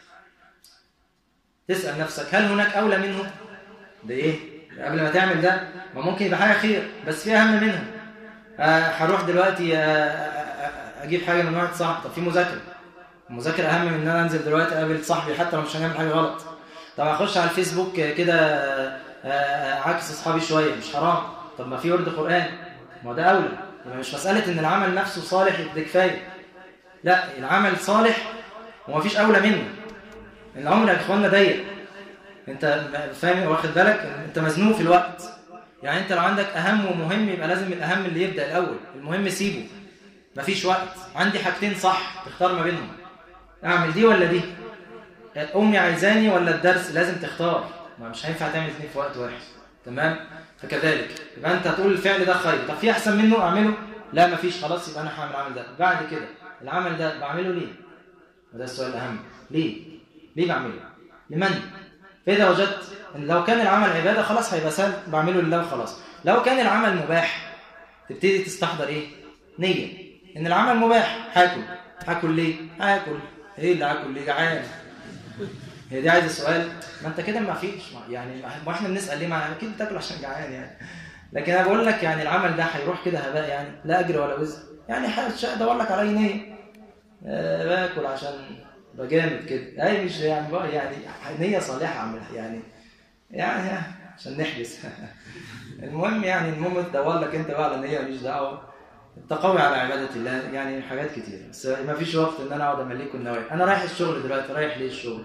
تسال نفسك هل هناك اولى منه ده ايه قبل ما تعمل ده ما ممكن يبقى حاجه خير بس في اهم منها هروح دلوقتي اجيب حاجه من واحد صاحبي طب في مذاكره المذاكره اهم من ان انا انزل دلوقتي اقابل صاحبي حتى لو مش هنعمل حاجه غلط طب اخش على الفيسبوك كده عكس اصحابي شويه مش حرام طب ما في ورد قران ما ده اولى يبقى مش مساله ان العمل نفسه صالح ده كفايه لا العمل صالح ومفيش اولى منه العمر يا اخوانا ضيق انت فاهم واخد بالك انت مزنوق في الوقت يعني انت لو عندك اهم ومهم يبقى لازم الاهم اللي يبدا الاول المهم سيبه مفيش وقت عندي حاجتين صح تختار ما بينهم اعمل دي ولا دي امي عايزاني ولا الدرس لازم تختار ما مش هينفع تعمل اثنين في وقت واحد تمام فكذلك يبقى انت هتقول الفعل ده خير طب في احسن منه اعمله لا مفيش خلاص يبقى انا هعمل العمل ده بعد كده العمل ده بعمله ليه وده السؤال الاهم ليه ليه بعمله لمن فاذا وجدت ان لو كان العمل عباده خلاص هيبقى سهل بعمله لله وخلاص لو كان العمل مباح تبتدي تستحضر ايه نيه ان العمل مباح هاكل هاكل ليه هاكل ايه اللي هاكل ليه جعان هي دي عايزه سؤال ما انت كده ما فيش يعني ما احنا بنسال ليه ما اكيد بتاكل عشان جعان يعني لكن انا بقول لك يعني العمل ده هيروح كده هباء يعني لا اجر ولا وزر يعني ادور لك على اي نيه أه باكل عشان ابقى جامد كده اي مش يعني بقى يعني نيه صالحه اعملها يعني يعني عشان نحبس المهم يعني المهم تدور لك انت بقى على نيه ماليش دعوه التقوي على عباده الله يعني حاجات كتير بس ما فيش وقت ان انا اقعد امليكم النوايا انا رايح الشغل دلوقتي رايح ليه الشغل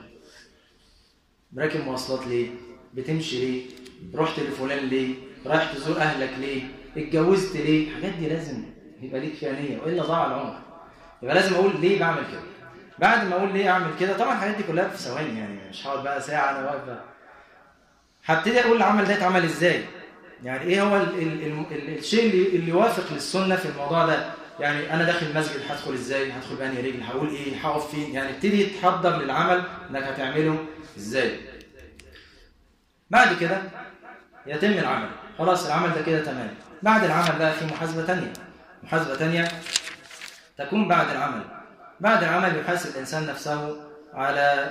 راكب مواصلات ليه بتمشي ليه رحت لفلان ليه رايح تزور اهلك ليه اتجوزت ليه الحاجات دي لازم يبقى ليك فيها نيه والا ضاع العمر يبقى لازم اقول ليه بعمل كده بعد ما اقول ليه اعمل كده طبعا الحاجات دي كلها في ثواني يعني مش هقعد بقى ساعه انا واقف هبتدي اقول العمل ده اتعمل ازاي يعني ايه هو ال ال ال ال الشيء اللي, اللي يوافق للسنه في الموضوع ده يعني انا داخل المسجد هدخل ازاي هدخل بانهي رجل هقول ايه هقف فين يعني ابتدي تحضر للعمل انك هتعمله ازاي بعد كده يتم العمل خلاص العمل ده كده تمام بعد العمل بقى في محاسبه ثانيه محاسبه ثانيه تكون بعد العمل بعد العمل يحاسب الانسان نفسه على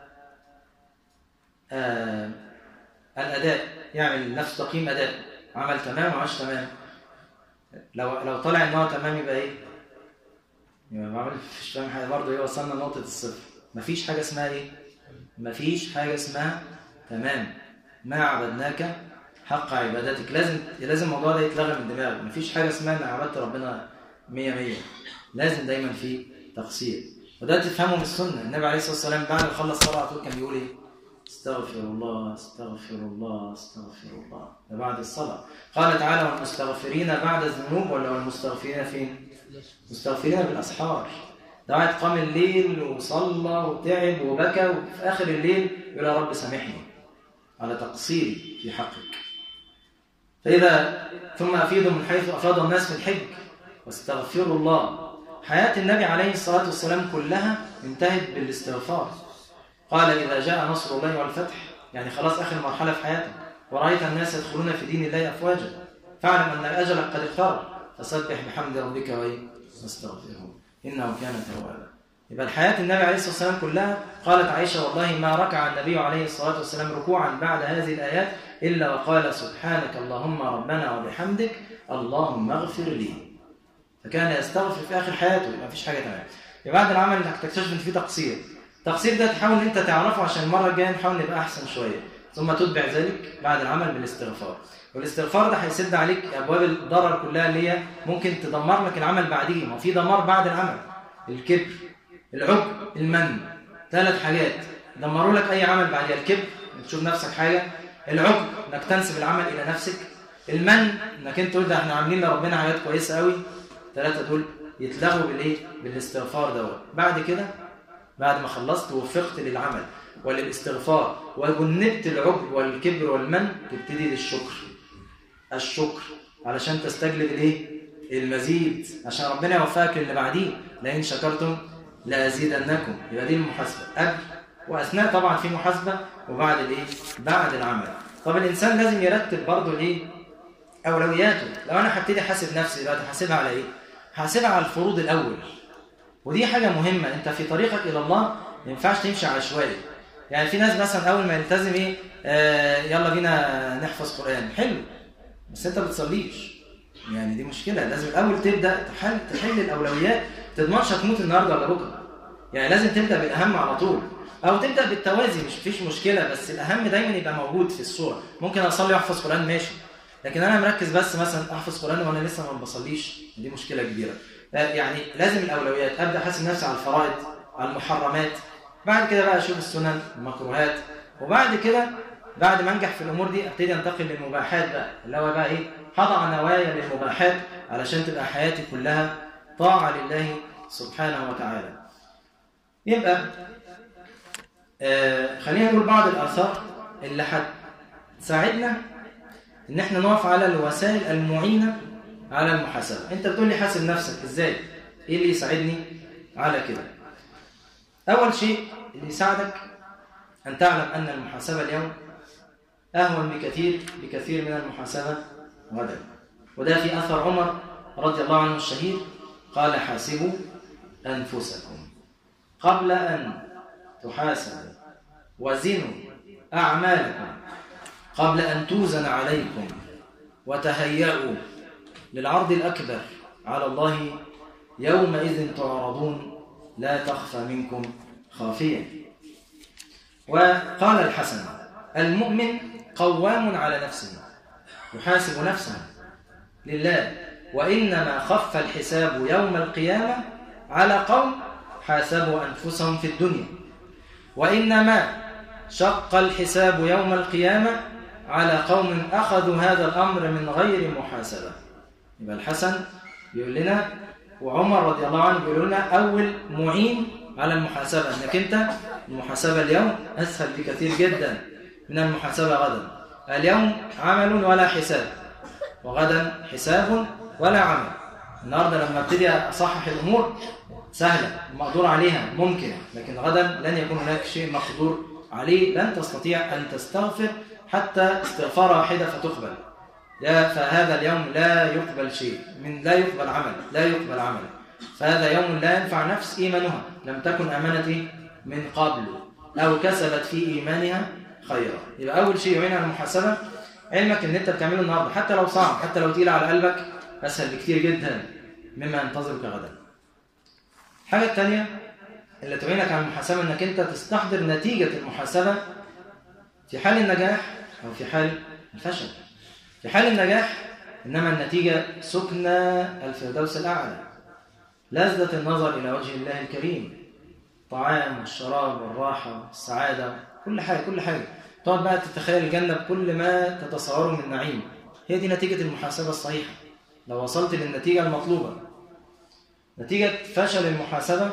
آه الاداء يعمل نفس تقييم اداء عمل تمام وعملش تمام لو لو طلع ان هو تمام يبقى ايه يبقى ما عملش فاهم حاجه برضه ايه وصلنا لنقطه الصفر مفيش حاجه اسمها ايه مفيش حاجه اسمها تمام ما عبدناك حق عبادتك لازم لازم الموضوع ده يتلغى من دماغك مفيش حاجه اسمها ان عبدت ربنا 100 100 لازم دايما في تقصير وده تفهمه من السنه النبي عليه الصلاه والسلام بعد ما خلص صلاه على طول كان بيقول ايه استغفر الله استغفر الله استغفر الله ده بعد الصلاه قال تعالى والمستغفرين بعد الذنوب ولا والمستغفرين فين مستغفرين بالاسحار ده واحد قام الليل وصلى وتعب وبكى وفي اخر الليل يقول يا رب سامحني على تقصيري في حقك فإذا ثم أفيدوا من حيث أفاض الناس في الحج واستغفروا الله حياة النبي عليه الصلاة والسلام كلها انتهت بالاستغفار قال إذا جاء نصر الله والفتح يعني خلاص آخر مرحلة في حياتك ورأيت الناس يدخلون في دين الله أفواجا فاعلم أن الأجل قد اقترب فسبح بحمد ربك وإيه واستغفره إنه كان توابا يبقى الحياة النبي عليه الصلاة والسلام كلها قالت عائشة والله ما ركع النبي عليه الصلاة والسلام ركوعا بعد هذه الآيات إلا وقال سبحانك اللهم ربنا وبحمدك اللهم اغفر لي فكان يستغفر في آخر حياته ما فيش حاجة تمام يبقى بعد العمل انك تكتشف ان في تقصير التقصير ده تحاول ان انت تعرفه عشان المرة الجاية نحاول نبقى أحسن شوية ثم تتبع ذلك بعد العمل بالاستغفار والاستغفار ده هيسد عليك ابواب الضرر كلها اللي هي ممكن تدمر لك العمل بعديه ما في دمار بعد العمل الكبر العجب المن ثلاث حاجات دمروا لك اي عمل بعدها الكبر تشوف نفسك حاجه العجب انك تنسب العمل الى نفسك المن انك انت تقول ده احنا عاملين لربنا حاجات كويسه قوي ثلاثه دول يتلغوا بالايه بالاستغفار دوت بعد كده بعد ما خلصت ووفقت للعمل وللاستغفار وجنبت العجب والكبر والمن تبتدي للشكر الشكر علشان تستجلب الايه المزيد عشان ربنا يوفقك للي بعديه لئن شكرتم لازيدنكم يبقى دي المحاسبه قبل واثناء طبعا في محاسبه وبعد الايه بعد العمل طب الانسان لازم يرتب برضه الايه اولوياته لو انا هبتدي احاسب نفسي دلوقتي هحاسبها على ايه هحاسبها على الفروض الاول ودي حاجه مهمه انت في طريقك الى الله ما ينفعش تمشي عشوائي يعني في ناس مثلا اول ما يلتزم ايه آه يلا بينا نحفظ قران حلو بس انت ما بتصليش يعني دي مشكله لازم الاول تبدا تحل تحل الاولويات تضمنش هتموت النهارده ولا بكره يعني لازم تبدا بالاهم على طول او تبدا بالتوازي مش فيش مشكله بس الاهم دايما يبقى موجود في الصوره ممكن اصلي واحفظ قران ماشي لكن انا مركز بس مثلا احفظ قران وانا لسه ما بصليش دي مشكله كبيره يعني لازم الاولويات ابدا احاسب نفسي على الفرائض على المحرمات بعد كده بقى اشوف السنن المكروهات وبعد كده بعد ما انجح في الامور دي ابتدي انتقل للمباحات بقى اللي هو بقى ايه هضع نوايا للمباحات علشان تبقى حياتي كلها طاعه لله سبحانه وتعالى يبقى آه خلينا نقول بعض الاثار اللي هتساعدنا ان احنا نقف على الوسائل المعينه على المحاسبه انت بتقول لي حاسب نفسك ازاي ايه اللي يساعدني على كده اول شيء اللي يساعدك ان تعلم ان المحاسبه اليوم اهون بكثير بكثير من المحاسبه غدا وده في اثر عمر رضي الله عنه الشهير قال حاسبوا انفسكم قبل ان تحاسبوا وزنوا اعمالكم قبل ان توزن عليكم وتهيئوا للعرض الأكبر على الله يومئذ تعرضون لا تخفى منكم خافية وقال الحسن المؤمن قوام على نفسه يحاسب نفسه لله وإنما خف الحساب يوم القيامة على قوم حاسبوا أنفسهم في الدنيا وإنما شق الحساب يوم القيامة على قوم أخذوا هذا الأمر من غير محاسبة يبقى الحسن بيقول لنا وعمر رضي الله عنه بيقول لنا أول معين على المحاسبة أنك أنت المحاسبة اليوم أسهل بكثير جدا من المحاسبة غدا اليوم عمل ولا حساب وغدا حساب ولا عمل النهارده لما ابتدي اصحح الامور سهله مقدور عليها ممكن لكن غدا لن يكون هناك شيء مقدور عليه لن تستطيع ان تستغفر حتى استغفار واحده فتقبل لا فهذا اليوم لا يقبل شيء من لا يقبل عمل لا يقبل عمل فهذا يوم لا ينفع نفس ايمانها لم تكن امانتي من قبل او كسبت في ايمانها خيرا يبقى اول شيء يعين على المحاسبه علمك ان انت بتعمله النهارده حتى لو صعب حتى لو تقيل على قلبك اسهل بكثير جدا مما ينتظرك غدا الحاجه الثانيه اللي تعينك على المحاسبه انك انت تستحضر نتيجه المحاسبه في حال النجاح او في حال الفشل في حال النجاح انما النتيجه سكنى الفردوس الاعلى لذة النظر الى وجه الله الكريم الطعام والشراب والراحه والسعاده كل حاجه كل حاجه تقعد بقى تتخيل الجنه بكل ما تتصوره من نعيم هي دي نتيجه المحاسبه الصحيحه لو وصلت للنتيجه المطلوبه نتيجه فشل المحاسبه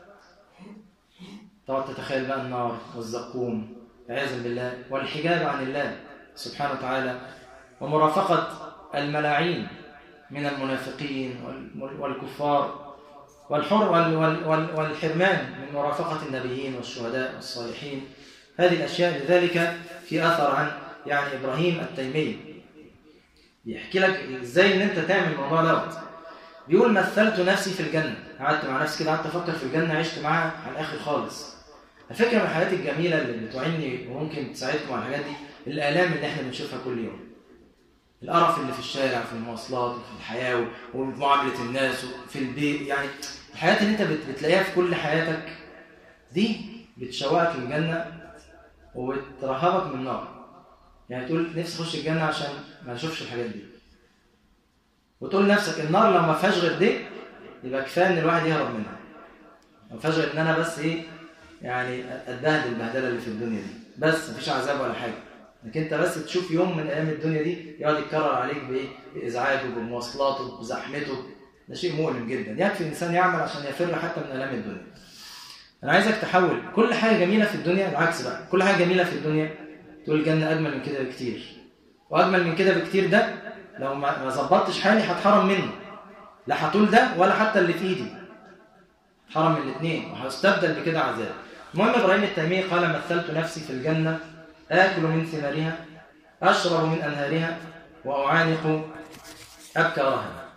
تقعد تتخيل بقى النار والزقوم عياذا بالله والحجاب عن الله سبحانه وتعالى ومرافقة الملاعين من المنافقين والكفار والحر والحرمان من مرافقة النبيين والشهداء والصالحين هذه الأشياء لذلك في أثر عن يعني إبراهيم التيمي يحكي لك إزاي إن أنت تعمل الموضوع دوت بيقول مثلت نفسي في الجنة قعدت مع نفسي كده قعدت أفكر في الجنة عشت معاها على الآخر خالص الفكرة من الحاجات الجميلة اللي بتعني وممكن تساعدكم على الحاجات دي الآلام اللي احنا بنشوفها كل يوم القرف اللي في الشارع في المواصلات وفي الحياة ومعاملة الناس وفي البيت يعني الحاجات اللي انت بتلاقيها في كل حياتك دي بتشوقك للجنة وبترهبك من النار يعني تقول نفسي اخش الجنه عشان ما اشوفش الحاجات دي وتقول لنفسك النار لو ما فيهاش غير دي يبقى كفايه ان الواحد يهرب منها ما فيهاش غير ان انا بس ايه يعني اتبهدل البهدله اللي في الدنيا دي بس مفيش عذاب ولا حاجه انك انت بس تشوف يوم من ايام الدنيا دي يقعد يتكرر عليك بايه بازعاجه بمواصلاته بزحمته ده شيء مؤلم جدا يكفي الانسان يعمل عشان يفر حتى من الام الدنيا انا عايزك تحول كل حاجه جميله في الدنيا العكس بقى كل حاجه جميله في الدنيا تقول الجنه اجمل من كده بكتير واجمل من كده بكتير ده لو ما ظبطتش حالي هتحرم منه لا هطول ده ولا حتى اللي في ايدي حرم من الاثنين وهستبدل بكده عذاب المهم ابراهيم التيمي قال مثلت نفسي في الجنه اكل من ثمارها اشرب من انهارها واعانق ابكارها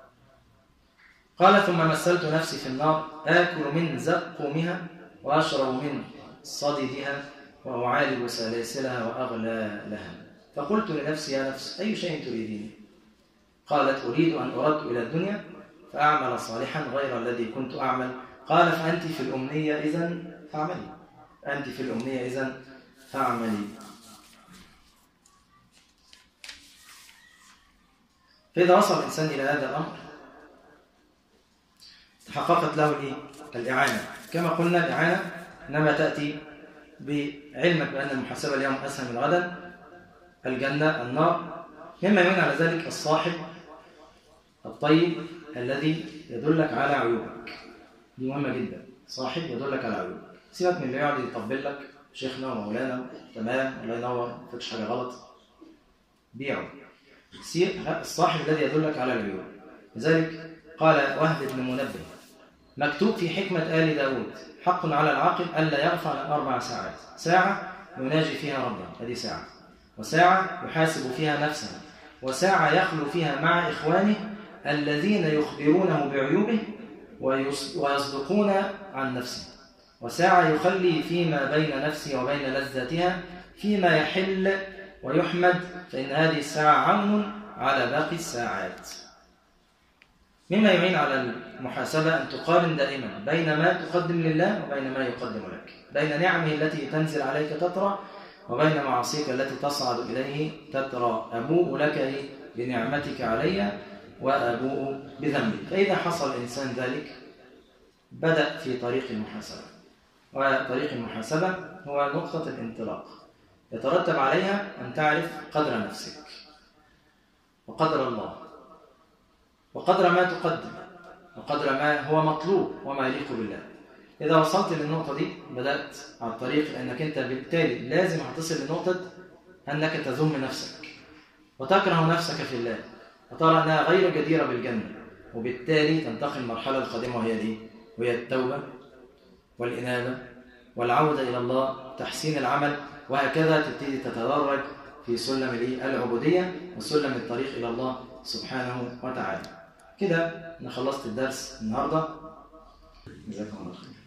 قال ثم مثلت نفسي في النار آكل من زقومها وأشرب من صددها وأعالج سلاسلها وأغلى لها فقلت لنفسي يا نفس أي شيء تريدين قالت أريد أن أرد إلى الدنيا فأعمل صالحا غير الذي كنت أعمل قال فأنت في الأمنية إذا فاعملي أنت في الأمنية إذا فاعملي فإذا وصل الإنسان إلى هذا الأمر تحققت له الايه الاعانه كما قلنا الاعانه انما تاتي بعلمك بان المحاسبه اليوم اسهل من غدا الجنه النار مما يعين على ذلك الصاحب الطيب الذي يدلك على عيوبك دي مهمه جدا صاحب يدلك على عيوبك سيبك من اللي يقعد يطبل لك شيخنا ومولانا تمام الله ينور ما فيش حاجه غلط بيعه الصاحب الذي يدلك على العيوب لذلك قال وهب بن منبه مكتوب في حكمة آل داود حق على العاقل ألا يغفل عن أربع ساعات ساعة يناجي فيها ربه هذه ساعة وساعة يحاسب فيها نفسه وساعة يخلو فيها مع إخوانه الذين يخبرونه بعيوبه ويصدقون عن نفسه وساعة يخلي فيما بين نفسه وبين لذاتها فيما يحل ويحمد فإن هذه الساعة عون على باقي الساعات مما يعين على المحاسبة أن تقارن دائما بين ما تقدم لله وبين ما يقدم لك بين نعمه التي تنزل عليك تترى وبين معاصيك التي تصعد إليه تترى أبوء لك بنعمتك علي وأبوء بذنبي فإذا حصل الإنسان ذلك بدأ في طريق المحاسبة وطريق المحاسبة هو نقطة الانطلاق يترتب عليها أن تعرف قدر نفسك وقدر الله وقدر ما تقدم وقدر ما هو مطلوب وما يليق بالله إذا وصلت للنقطة دي بدأت على الطريق لأنك أنت بالتالي لازم هتصل لنقطة أنك تذم نفسك وتكره نفسك في الله وترى أنها غير جديرة بالجنة وبالتالي تنتقل المرحلة القادمة وهي دي وهي التوبة والإنابة والعودة إلى الله تحسين العمل وهكذا تبتدي تتدرج في سلم العبودية وسلم الطريق إلى الله سبحانه وتعالى كده انا خلصت الدرس النهارده جزاكم الله خير